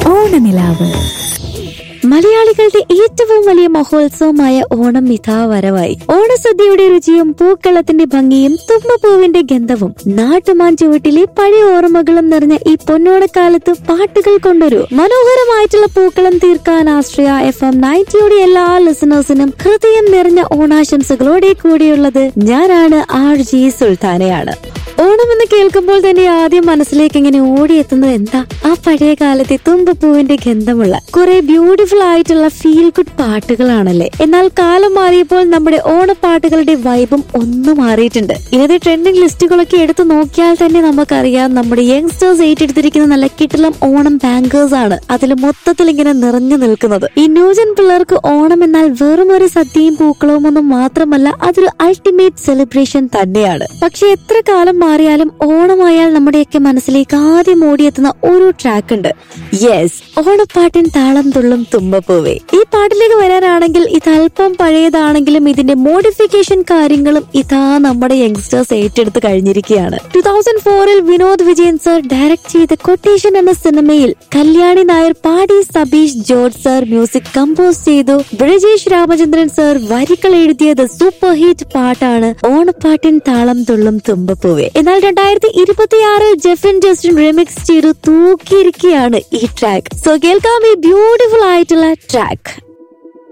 ഓണനിലാവ് മലയാളികളുടെ ഏറ്റവും വലിയ മഹോത്സവമായ ഓണം ഇതാ വരവായി ഓണസദ്യയുടെ രുചിയും പൂക്കളത്തിന്റെ ഭംഗിയും തുമ്പപ്പൂവിന്റെ ഗന്ധവും നാട്ടുമാൻ ചുവട്ടിലെ പഴയ ഓർമ്മകളും നിറഞ്ഞ ഈ പൊന്നോണക്കാലത്ത് പാട്ടുകൾ കൊണ്ടൊരു മനോഹരമായിട്ടുള്ള പൂക്കളം തീർക്കാൻ ആശ്രയ എഫ് എം നയൻറ്റിയുടെ എല്ലാ ലിസണേഴ്സിനും ഹൃദയം നിറഞ്ഞ ഓണാശംസകളോടെ കൂടിയുള്ളത് ഞാനാണ് ആർ ജി സുൽത്താനയാണ് ഓണം എന്ന് കേൾക്കുമ്പോൾ തന്നെ ആദ്യം മനസ്സിലേക്ക് ഇങ്ങനെ ഓടിയെത്തുന്നത് എന്താ ആ പഴയ കാലത്തെ തുമ്പപ്പൂവിന്റെ ഗന്ധമുള്ള കുറെ ബ്യൂട്ടിഫുൾ ആയിട്ടുള്ള ഫീൽ ഗുഡ് പാട്ടുകളാണല്ലേ എന്നാൽ കാലം മാറിയപ്പോൾ നമ്മുടെ ഓണപ്പാട്ടുകളുടെ വൈബും ഒന്ന് മാറിയിട്ടുണ്ട് ഇന്നത്തെ ട്രെൻഡിങ് ലിസ്റ്റുകളൊക്കെ എടുത്തു നോക്കിയാൽ തന്നെ നമുക്കറിയാം നമ്മുടെ യങ്സ്റ്റേഴ്സ് ഏറ്റെടുത്തിരിക്കുന്ന നല്ല കിട്ടലം ഓണം ബാങ്കേഴ്സ് ആണ് അതിൽ മൊത്തത്തിൽ ഇങ്ങനെ നിറഞ്ഞു നിൽക്കുന്നത് ഈ ന്യൂജൻ പിള്ളേർക്ക് ഓണം എന്നാൽ വെറും ഒരു സദ്യയും പൂക്കളവും ഒന്നും മാത്രമല്ല അതൊരു അൾട്ടിമേറ്റ് സെലിബ്രേഷൻ തന്നെയാണ് പക്ഷെ എത്ര കാലം മാറിയാലും ഓണമായാൽ നമ്മുടെയൊക്കെ മനസ്സിലേക്ക് ആദ്യം ഓടിയെത്തുന്ന ഒരു ട്രാക്ക് ഉണ്ട് യെസ് ഓണപ്പാട്ടിൻ താളം തുള്ളും തുമ്പപ്പൂവേ ഈ പാട്ടിലേക്ക് വരാനാണെങ്കിൽ ഇത് അല്പം പഴയതാണെങ്കിലും ഇതിന്റെ മോഡിഫിക്കേഷൻ കാര്യങ്ങളും ഇതാ നമ്മുടെ യങ്സ്റ്റേഴ്സ് ഏറ്റെടുത്ത് കഴിഞ്ഞിരിക്കുകയാണ് ടു തൗസൻഡ് ഫോറിൽ വിനോദ് വിജയൻ സർ ഡയറക്ട് ചെയ്ത കൊട്ടേഷൻ എന്ന സിനിമയിൽ കല്യാണി നായർ പാടി Sabeesh George sir music compose ചെയ്തു ബ്രജേഷ് രാമചന്ദ്രൻ സർ വരികൾ എഴുതിയത് സൂപ്പർ ഹിറ്റ് പാട്ടാണ് ഓണപ്പാട്ടിൻ താളം തുള്ളും തുമ്പപ്പൂവെ എന്നാൽ രണ്ടായിരത്തി ഇരുപത്തിയാറിൽ ജെഫിൻ ജസ്റ്റിൻ റിമിക്സ് ചെയ്തു തൂക്കിയിരിക്കുകയാണ് ഈ ട്രാക്ക് സോ കേൾക്കാം ഈ ബ്യൂട്ടിഫുൾ ആയിട്ടുള്ള ട്രാക്ക്